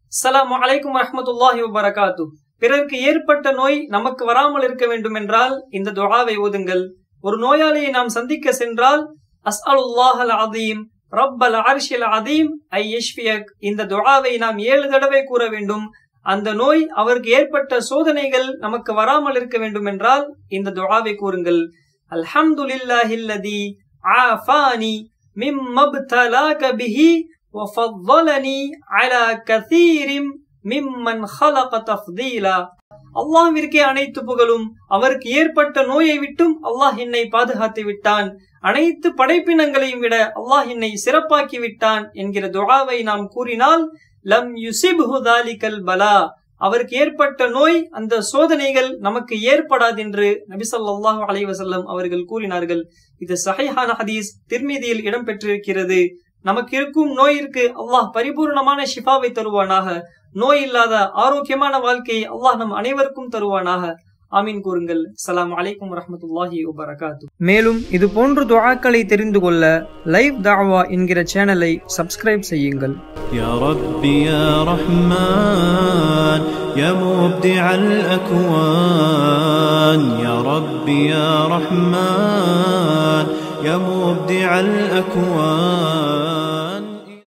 அஸ்ஸலாமு அலைக்கும் வரஹ்மத்துல்லாஹி வபரகாத்து பிறருக்கு ஏற்பட்ட நோய் நமக்கு வராமல் இருக்க வேண்டும் என்றால் இந்த துஆவை ஓதுங்கள் ஒரு நோயாளியை நாம் சந்திக்க சென்றால் அஸ்அலுல்லாஹல் அதீம் ரப்பல் அர்ஷில் அதீம் ஐ யஷ்ஃபியக் இந்த துஆவை நாம் ஏழு தடவை கூற வேண்டும் அந்த நோய் அவருக்கு ஏற்பட்ட சோதனைகள் நமக்கு வராமல் இருக்க வேண்டும் என்றால் இந்த துஆவை கூறுங்கள் அல்ஹம்துலில்லாஹில்லதி ஆஃபானி மிம்மப்தலாக பிஹி وفضلني على كثير ممن خلق تفضيلا அல்லாஹ்விற்கே அனைத்து புகழும் அவருக்கு ஏற்பட்ட நோயை விட்டும் அல்லாஹ் என்னை பாதுகாத்து விட்டான் அனைத்து படைப்பினங்களையும் விட அல்லாஹ் என்னை சிறப்பாக்கி விட்டான் என்கிற துஆவை நாம் கூறினால் லம் யுசிப்ஹு தாலிகல் பலா அவருக்கு ஏற்பட்ட நோய் அந்த சோதனைகள் நமக்கு ஏற்படாது என்று நபிசல்லாஹு அலைஹி வஸல்லம் அவர்கள் கூறினார்கள் இது சஹீஹான ஹதீஸ் திருமீதியில் இடம்பெற்றிருக்கிறது நமக்கு இருக்கும் நோயிற்கு அல்லாஹ் பரிபூர்ணமான ஷிஃபாவை தருவானாக நோய் இல்லாத ஆரோக்கியமான வாழ்க்கையை அல்லாஹ் நம் அனைவருக்கும் தருவானாக ஆமீன் கூறுங்கள் சலாம் அலைக்கும் வரமத்துல்லாஹி வபரகாத்து மேலும் இது போன்ற துஆக்களை தெரிந்து கொள்ள லைவ் தாவா என்கிற சேனலை சப்ஸ்கிரைப் செய்யுங்கள் يا رب يا رحمن يا مبدع الأكوان يا رب يا رحمن يا مبدع الأكوان